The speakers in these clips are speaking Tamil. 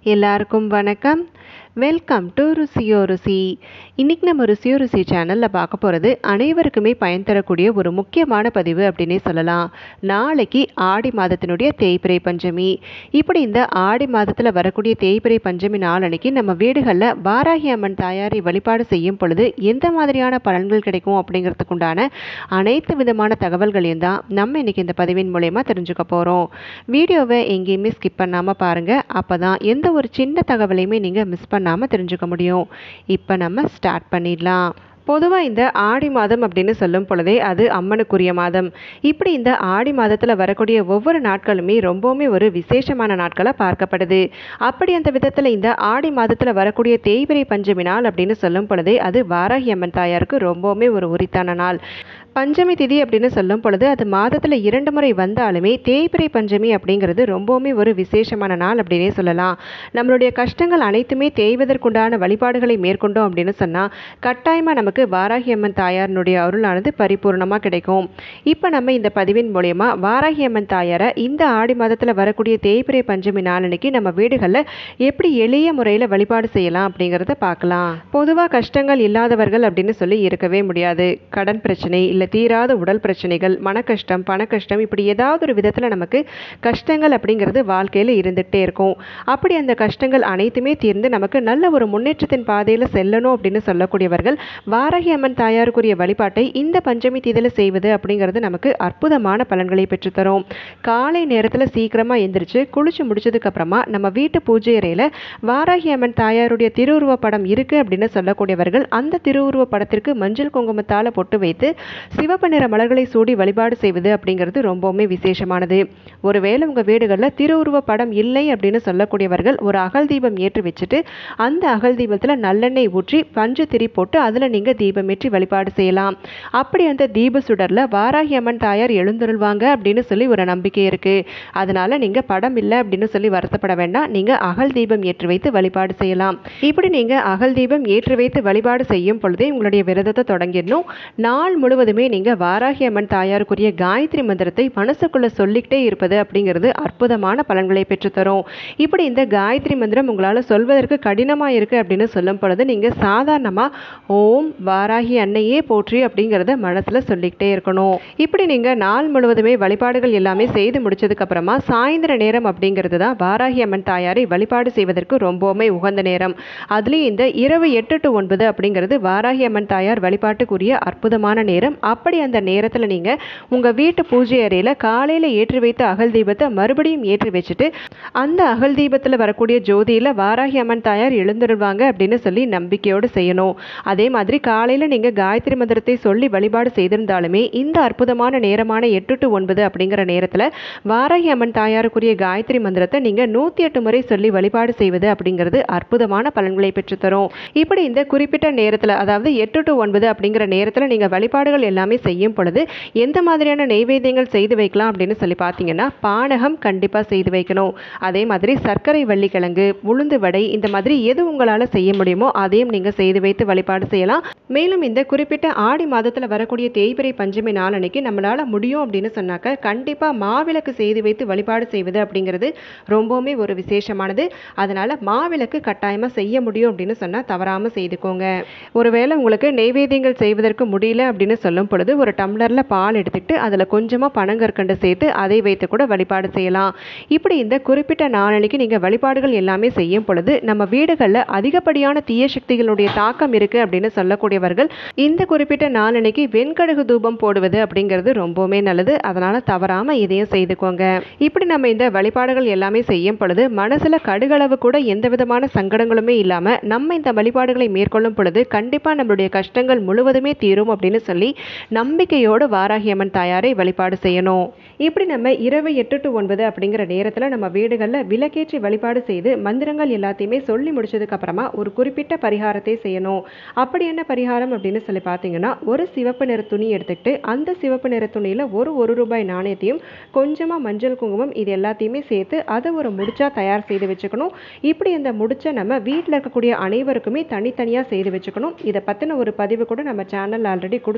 எல்லாருக்கும் வணக்கம் வெல்கம் டு ருசியோ ருசி இன்றைக்கி நம்ம ருசியோ ருசி சேனலில் பார்க்க போகிறது அனைவருக்குமே பயன் தரக்கூடிய ஒரு முக்கியமான பதிவு அப்படின்னே சொல்லலாம் நாளைக்கு ஆடி மாதத்தினுடைய தேய்பிறை பஞ்சமி இப்படி இந்த ஆடி மாதத்தில் வரக்கூடிய தேய்பிறை பஞ்சமி நாளன்னைக்கு நம்ம வீடுகளில் வாராகி அம்மன் தாயாரை வழிபாடு செய்யும் பொழுது எந்த மாதிரியான பலன்கள் கிடைக்கும் அப்படிங்கிறதுக்குண்டான அனைத்து விதமான தகவல்களையும் தான் நம்ம இன்றைக்கி இந்த பதிவின் மூலயமா தெரிஞ்சுக்க போகிறோம் வீடியோவை எங்கேயுமே ஸ்கிப் பண்ணாமல் பாருங்கள் அப்போ தான் எந்த ஒரு சின்ன தகவலையுமே நீங்கள் மிஸ் பண்ணாமல் தெரிஞ்சுக்க முடியும் இப்போ நம்ம ஸ்டார்ட் பண்ணிடலாம் பொதுவாக இந்த ஆடி மாதம் அப்படின்னு சொல்லும் பொழுதே அது அம்மனுக்குரிய மாதம் இப்படி இந்த ஆடி மாதத்தில் வரக்கூடிய ஒவ்வொரு நாட்களுமே ரொம்பவுமே ஒரு விசேஷமான நாட்களாக பார்க்கப்படுது அப்படி அந்த விதத்தில் இந்த ஆடி மாதத்தில் வரக்கூடிய தேய்பிரை பஞ்சமி நாள் அப்படின்னு சொல்லும் பொழுதே அது வாராகி அம்மன் தாயாருக்கு ரொம்பவுமே ஒரு உரித்தான நாள் பஞ்சமி திதி அப்படின்னு சொல்லும் பொழுது அது மாதத்தில் இரண்டு முறை வந்தாலுமே தேய்பிரை பஞ்சமி அப்படிங்கிறது ரொம்பவுமே ஒரு விசேஷமான நாள் அப்படின்னே சொல்லலாம் நம்மளுடைய கஷ்டங்கள் அனைத்துமே தேய்வதற்குண்டான வழிபாடுகளை மேற்கொண்டோம் அப்படின்னு சொன்னால் கட்டாயமாக நமக்கு வாராகி அம்மன் தாயாரினுடைய அருளானது பரிபூர்ணமாக கிடைக்கும் இப்போ நம்ம இந்த பதிவின் மூலயமா வாராகி அம்மன் தாயாரை இந்த ஆடி மாதத்தில் வரக்கூடிய தேய்பிரை பஞ்சமி நாளன்னைக்கு நம்ம வீடுகளில் எப்படி எளிய முறையில் வழிபாடு செய்யலாம் அப்படிங்கிறத பார்க்கலாம் பொதுவாக கஷ்டங்கள் இல்லாதவர்கள் அப்படின்னு சொல்லி இருக்கவே முடியாது கடன் பிரச்சனை இல்லை தீராத உடல் பிரச்சனைகள் மன கஷ்டம் பண கஷ்டம் இப்படி ஏதாவது ஒரு விதத்தில் நமக்கு கஷ்டங்கள் அப்படிங்கிறது வாழ்க்கையில் இருந்துகிட்டே இருக்கும் அப்படி அந்த கஷ்டங்கள் அனைத்துமே தீர்ந்து நமக்கு நல்ல ஒரு முன்னேற்றத்தின் பாதையில் செல்லணும் அப்படின்னு சொல்லக்கூடியவர்கள் வாராகி அம்மன் தாயாருக்குரிய வழிபாட்டை இந்த பஞ்சமி தீதியில் செய்வது அப்படிங்கிறது நமக்கு அற்புதமான பலன்களை பெற்றுத்தரும் காலை நேரத்தில் சீக்கிரமாக எந்திரிச்சு குளிச்சு முடிச்சதுக்கப்புறமா நம்ம வீட்டு பூஜை அறையில் வாராகி அம்மன் தாயாருடைய திருவுருவ படம் இருக்குது அப்படின்னு சொல்லக்கூடியவர்கள் அந்த திருவுருவ படத்திற்கு மஞ்சள் குங்குமத்தால் பொட்டு வைத்து சிவப்பு நிற மலர்களை சூடி வழிபாடு செய்வது அப்படிங்கிறது ரொம்பவுமே விசேஷமானது ஒருவேளை உங்கள் வீடுகளில் திருவுருவ படம் இல்லை அப்படின்னு சொல்லக்கூடியவர்கள் ஒரு அகல் தீபம் ஏற்றி வச்சுட்டு அந்த அகல் தீபத்தில் நல்லெண்ணெய் ஊற்றி பஞ்சு திரி போட்டு அதில் நீங்கள் தீபம் ஏற்றி வழிபாடு செய்யலாம் அப்படி அந்த தீப சுடரில் வாராகி அம்மன் தாயார் எழுந்தருள்வாங்க அப்படின்னு சொல்லி ஒரு நம்பிக்கை இருக்குது அதனால் நீங்கள் படம் இல்லை அப்படின்னு சொல்லி வருத்தப்பட வேண்டாம் நீங்கள் அகல் தீபம் ஏற்றி வைத்து வழிபாடு செய்யலாம் இப்படி நீங்கள் அகல் தீபம் ஏற்றி வைத்து வழிபாடு செய்யும் பொழுதே உங்களுடைய விரதத்தை தொடங்கிடணும் நாள் முழுவதுமே நீங்கள் வாராகி அம்மன் தாயாருக்குரிய காயத்ரி மந்திரத்தை மனசுக்குள்ளே சொல்லிக்கிட்டே இருப்பது அப்படிங்கிறது அற்புதமான பலன்களை பெற்றுத்தரும் இப்படி இந்த காயத்ரி மந்திரம் உங்களால் சொல்வதற்கு கடினமாக இருக்குது அப்படின்னு சொல்லும் பொழுது நீங்கள் சாதாரணமாக ஓம் வாராகி அன்னையே போற்றி அப்படிங்கிறத மனசில் சொல்லிக்கிட்டே இருக்கணும் இப்படி நீங்கள் நாள் முழுவதுமே வழிபாடுகள் எல்லாமே செய்து முடிச்சதுக்கப்புறமா சாயந்தர நேரம் அப்படிங்கிறது தான் வாராகி அம்மன் தாயாரை வழிபாடு செய்வதற்கு ரொம்பவுமே உகந்த நேரம் அதுலேயும் இந்த இரவு எட்டு டு ஒன்பது அப்படிங்கிறது வாராகி அம்மன் தாயார் வழிபாட்டுக்குரிய அற்புதமான நேரம் அப்படி அந்த நேரத்தில் நீங்கள் உங்கள் வீட்டு பூஜை அறையில் காலையில் ஏற்றி வைத்த அகல் தீபத்தை மறுபடியும் ஏற்றி வச்சுட்டு அந்த அகல் தீபத்தில் வரக்கூடிய ஜோதியில் வாராகி அம்மன் தாயார் எழுந்துருவாங்க அப்படின்னு சொல்லி நம்பிக்கையோடு செய்யணும் அதே மாதிரி காலையில் நீங்கள் காயத்ரி மந்திரத்தை சொல்லி வழிபாடு செய்திருந்தாலுமே இந்த அற்புதமான நேரமான எட்டு டு ஒன்பது அப்படிங்கிற நேரத்தில் வாராகி அம்மன் தாயாருக்குரிய காயத்ரி மந்திரத்தை நீங்கள் நூற்றி எட்டு முறை சொல்லி வழிபாடு செய்வது அப்படிங்கிறது அற்புதமான பலன்களை பெற்றுத்தரும் இப்படி இந்த குறிப்பிட்ட நேரத்தில் அதாவது எட்டு டு ஒன்பது அப்படிங்கிற நேரத்தில் நீங்கள் வழிபாடுகள் எல்லாமே செய்யும் பொழுது எந்த மாதிரியான நெய்வேத்தியங்கள் செய்து வைக்கலாம் அப்படின்னு சொல்லி பார்த்தீங்கன்னா பானகம் கண்டிப்பாக செய்து வைக்கணும் அதே மாதிரி சர்க்கரை வள்ளிக்கிழங்கு உளுந்து வடை இந்த மாதிரி எது உங்களால் செய்ய முடியுமோ அதையும் நீங்கள் செய்து வைத்து வழிபாடு செய்யலாம் மேலும் இந்த குறிப்பிட்ட ஆடி மாதத்தில் வரக்கூடிய தேய்பிரை பஞ்சமி நாள் அன்னைக்கு நம்மளால் முடியும் அப்படின்னு சொன்னாக்க கண்டிப்பாக மாவிளக்கு செய்து வைத்து வழிபாடு செய்வது அப்படிங்கிறது ரொம்பவுமே ஒரு விசேஷமானது அதனால் மாவிளக்கு கட்டாயமாக செய்ய முடியும் அப்படின்னு சொன்னால் தவறாமல் செய்துக்கோங்க ஒருவேளை உங்களுக்கு நெய்வேத்தியங்கள் செய்வதற்கு முடியல அப்படின்னு சொல்லும் பொழுது ஒரு டம்ளரில் பால் எடுத்துக்கிட்டு அதில் கொஞ்சமாக பனங்கற்கண்டு சேர்த்து அதை வைத்து கூட வழிபாடு செய்யலாம் இப்படி இந்த குறிப்பிட்ட நாளன்னைக்கு நீங்கள் வழிபாடுகள் எல்லாமே செய்யும் பொழுது நம்ம வீடுகளில் அதிகப்படியான தீய சக்திகளுடைய தாக்கம் இருக்குது அப்படின்னு சொல்லக்கூடியவர்கள் இந்த குறிப்பிட்ட நாளன்னைக்கு வெண்கடுகு தூபம் போடுவது அப்படிங்கிறது ரொம்பவுமே நல்லது அதனால் தவறாமல் இதையும் செய்துக்கோங்க இப்படி நம்ம இந்த வழிபாடுகள் எல்லாமே செய்யும் பொழுது மனசில் கடுகளவு கூட எந்த விதமான சங்கடங்களுமே இல்லாமல் நம்ம இந்த வழிபாடுகளை மேற்கொள்ளும் பொழுது கண்டிப்பாக நம்மளுடைய கஷ்டங்கள் முழுவதுமே தீரும் அப்படின்னு சொல்லி நம்பிக்கையோடு வாராகி அம்மன் தாயாரை வழிபாடு செய்யணும் இப்படி நம்ம இரவு எட்டு டு ஒன்பது அப்படிங்கிற நேரத்தில் நம்ம வீடுகளில் விளக்கேற்றி வழிபாடு செய்து மந்திரங்கள் எல்லாத்தையுமே சொல்லி முடிச்சதுக்கு அப்புறமா ஒரு குறிப்பிட்ட பரிகாரத்தை செய்யணும் அப்படி என்ன பரிகாரம் அப்படின்னு சொல்லி பார்த்தீங்கன்னா ஒரு சிவப்பு நிற துணி எடுத்துக்கிட்டு அந்த சிவப்பு நிற துணியில் ஒரு ஒரு ரூபாய் நாணயத்தையும் கொஞ்சமாக மஞ்சள் குங்குமம் இது எல்லாத்தையுமே சேர்த்து அதை ஒரு முடிச்சா தயார் செய்து வச்சுக்கணும் இப்படி இந்த முடிச்சை நம்ம வீட்டில் இருக்கக்கூடிய அனைவருக்குமே தனித்தனியாக செய்து வச்சுக்கணும் இதை பற்றின ஒரு பதிவு கூட நம்ம சேனலில் ஆல்ரெடி கொடுத்துருந்தேன்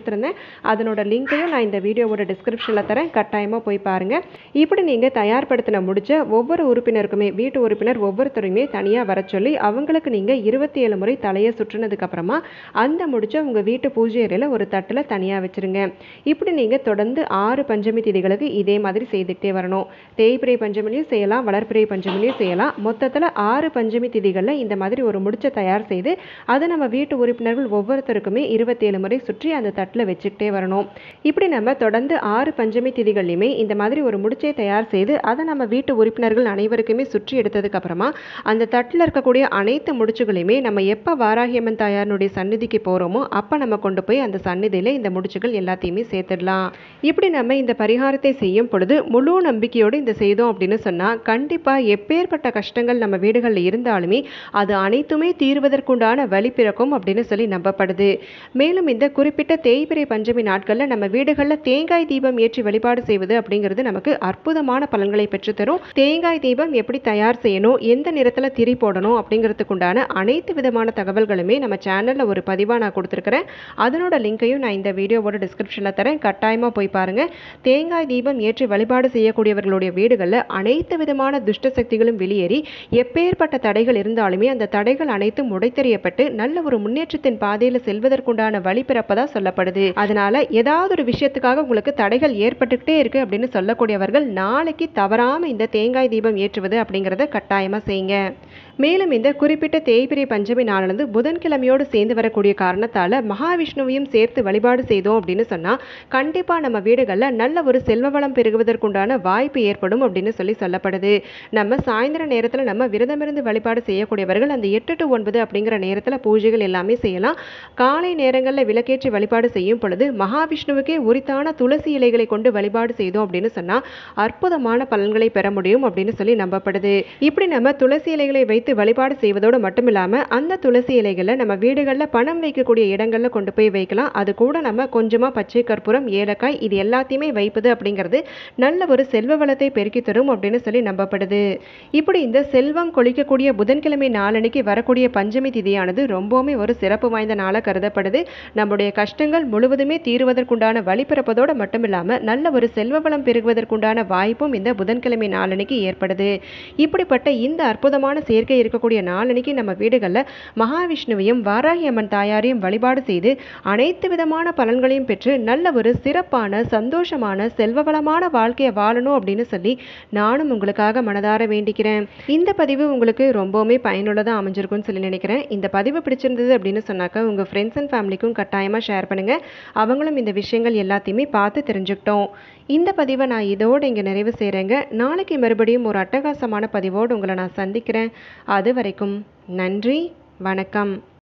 அதனோட லிங்க்கையும் நான் இந்த வீடியோவோட டிஸ்கிரிப்ஷனில் தரேன் கட்டாயமாக போய் பாருங்கள் இப்படி நீங்கள் தயார்படுத்தின முடிச்ச ஒவ்வொரு உறுப்பினருக்குமே வீட்டு உறுப்பினர் ஒவ்வொருத்தரையுமே தனியாக வர சொல்லி அவங்களுக்கு நீங்கள் இருபத்தி ஏழு முறை தலையை சுற்றுனதுக்கப்புறமா அந்த முடிச்ச உங்கள் வீட்டு பூஜை அறையில் ஒரு தட்டில் தனியாக வச்சுருங்க இப்படி நீங்கள் தொடர்ந்து ஆறு பஞ்சமி திதிகளுக்கு இதே மாதிரி செய்துக்கிட்டே வரணும் தேய்பிரை பஞ்சமிலையும் செய்யலாம் வளர்பிறை பஞ்சமிலையும் செய்யலாம் மொத்தத்தில் ஆறு பஞ்சமி திதிகளில் இந்த மாதிரி ஒரு முடிச்ச தயார் செய்து அதை நம்ம வீட்டு உறுப்பினர்கள் ஒவ்வொருத்தருக்குமே இருபத்தேழு முறை சுற்றி அந்த தட்டில் வச்சுக்கிட்டே வரணும் இப்படி நம்ம தொடர்ந்து ஆறு பஞ்சமி திதிகள்லையுமே இந்த மாதிரி ஒரு முடிச்சை தயார் செய்து அதை நம்ம வீட்டு உறுப்பினர்கள் அனைவருக்குமே சுற்றி எடுத்ததுக்கு அப்புறமா அந்த தட்டில் இருக்கக்கூடிய அனைத்து முடிச்சுகளையுமே நம்ம எப்போ வாராகியம்மன் தாயாருடைய சந்நிதிக்கு போகிறோமோ அப்போ நம்ம கொண்டு போய் அந்த சந்நிதியில் இந்த முடிச்சுகள் எல்லாத்தையுமே சேர்த்துடலாம் இப்படி நம்ம இந்த பரிகாரத்தை செய்யும் பொழுது முழு நம்பிக்கையோடு இந்த செய்தோம் அப்படின்னு சொன்னால் கண்டிப்பாக எப்பேற்பட்ட கஷ்டங்கள் நம்ம வீடுகளில் இருந்தாலுமே அது அனைத்துமே தீர்வதற்குண்டான வழி பிறக்கும் அப்படின்னு சொல்லி நம்பப்படுது மேலும் இந்த குறிப்பிட்ட தேய்பிரை பஞ்சமி நாட்களில் நம்ம வீடுகளில் தேங்காய் தீபம் ஏற்றி வழிபாடு செய்வது அப்படிங்கிறது நமக்கு அற்புதமான பலன்களை பெற்றுத்தரும் தேங்காய் தீபம் எப்படி தயார் செய்யணும் எந்த நிறத்தில் திரி போடணும் அப்படிங்கிறதுக்குண்டான அனைத்து விதமான தகவல்களுமே நம்ம சேனலில் ஒரு பதிவாக நான் கொடுத்துருக்கிறேன் அதனோட லிங்கையும் நான் இந்த வீடியோவோட டிஸ்கிரிப்ஷனில் தரேன் கட்டாயமாக போய் பாருங்கள் தேங்காய் தீபம் ஏற்றி வழிபாடு செய்யக்கூடியவர்களுடைய வீடுகளில் அனைத்து விதமான துஷ்ட சக்திகளும் வெளியேறி எப்பேற்பட்ட தடைகள் இருந்தாலுமே அந்த தடைகள் அனைத்தும் உடைத்தெறியப்பட்டு நல்ல ஒரு முன்னேற்றத்தின் பாதையில் செல்வதற்குண்டான வழி பிறப்பதா சொல்லப்படுது அதனால ஏதாவது ஒரு விஷயத்துக்காக உங்களுக்கு தடைகள் ஏற்பட்டுக்கிட்டே இருக்கு அப்படின்னு சொல்லக்கூடியவர்கள் நாளைக்கு தவறாம இந்த தேங்காய் தீபம் ஏற்றுவது அப்படிங்கிறத கட்டாயமா செய்யுங்க மேலும் இந்த குறிப்பிட்ட தேய்பிரை பஞ்சமி நாளிலிருந்து புதன்கிழமையோடு சேர்ந்து வரக்கூடிய காரணத்தால மகாவிஷ்ணுவையும் சேர்த்து வழிபாடு செய்தோம் அப்படின்னு சொன்னா கண்டிப்பா நம்ம வீடுகளில் நல்ல ஒரு செல்வ வளம் பெருகுவதற்குண்டான வாய்ப்பு ஏற்படும் அப்படின்னு சொல்லி சொல்லப்படுது நம்ம சாயந்தர நேரத்தில் நம்ம விரதமிருந்து வழிபாடு செய்யக்கூடியவர்கள் அந்த எட்டு டு ஒன்பது அப்படிங்கிற நேரத்தில் பூஜைகள் எல்லாமே செய்யலாம் காலை நேரங்களில் விளக்கேற்றி வழிபாடு செய்யும் பொழுது மகாவிஷ்ணுவுக்கே உரித்தான துளசி இலைகளை கொண்டு வழிபாடு செய்தோம் அப்படின்னு சொன்னா அற்புதமான பலன்களை பெற முடியும் அப்படின்னு சொல்லி நம்பப்படுது இப்படி நம்ம துளசி இலைகளை வைத்து வழிபாடு செய்வதோடு மட்டும் இல்லாமல் அந்த துளசி இலைகளை நம்ம வீடுகளில் பணம் வைக்கக்கூடிய இடங்களில் கொண்டு போய் வைக்கலாம் அது கூட நம்ம கொஞ்சமாக பச்சை கற்பூரம் ஏலக்காய் இது எல்லாத்தையுமே வைப்பது அப்படிங்கிறது நல்ல ஒரு செல்வ வளத்தை பெருக்கி தரும் அப்படின்னு சொல்லி நம்பப்படுது இப்படி இந்த செல்வம் கொளிக்கக்கூடிய புதன்கிழமை நாளன்னைக்கு வரக்கூடிய பஞ்சமி திதியானது ரொம்பவுமே ஒரு சிறப்பு வாய்ந்த நாளாக கருதப்படுது நம்முடைய கஷ்டங்கள் முழுவதுமே தீருவதற்குண்டான வழி பிறப்பதோடு மட்டும் இல்லாமல் நல்ல ஒரு செல்வ வளம் பெருகுவதற்குண்டான வாய்ப்பும் இந்த புதன்கிழமை நாளன்னைக்கு ஏற்படுது இப்படிப்பட்ட இந்த அற்புதமான சேர்க்கை இருக்கக்கூடிய நாளன்னைக்கு நம்ம வீடுகளில் மகாவிஷ்ணுவையும் வாராகி அம்மன் தாயாரையும் வழிபாடு செய்து அனைத்து விதமான பலன்களையும் பெற்று நல்ல ஒரு சிறப்பான சந்தோஷமான செல்வ வளமான வாழ்க்கையை வாழணும் அப்படின்னு சொல்லி நானும் உங்களுக்காக மனதார வேண்டிக்கிறேன் இந்த பதிவு உங்களுக்கு ரொம்பவுமே பயனுள்ளதாக அமைஞ்சிருக்கும்னு சொல்லி நினைக்கிறேன் இந்த பதிவு பிடிச்சிருந்தது அப்படின்னு சொன்னாக்கா உங்கள் ஃப்ரெண்ட்ஸ் அண்ட் ஃபேமிலிக்கும் கட்டாயமாக ஷேர் பண்ணுங்கள் அவங்களும் இந்த விஷயங்கள் எல்லாத்தையுமே பார்த்து தெரிஞ்சுக்கிட்டோம் இந்த பதிவை நான் இதோடு இங்கே நிறைவு செய்கிறேங்க நாளைக்கு மறுபடியும் ஒரு அட்டகாசமான பதிவோடு உங்களை நான் சந்திக்கிறேன் அது வரைக்கும் நன்றி வணக்கம்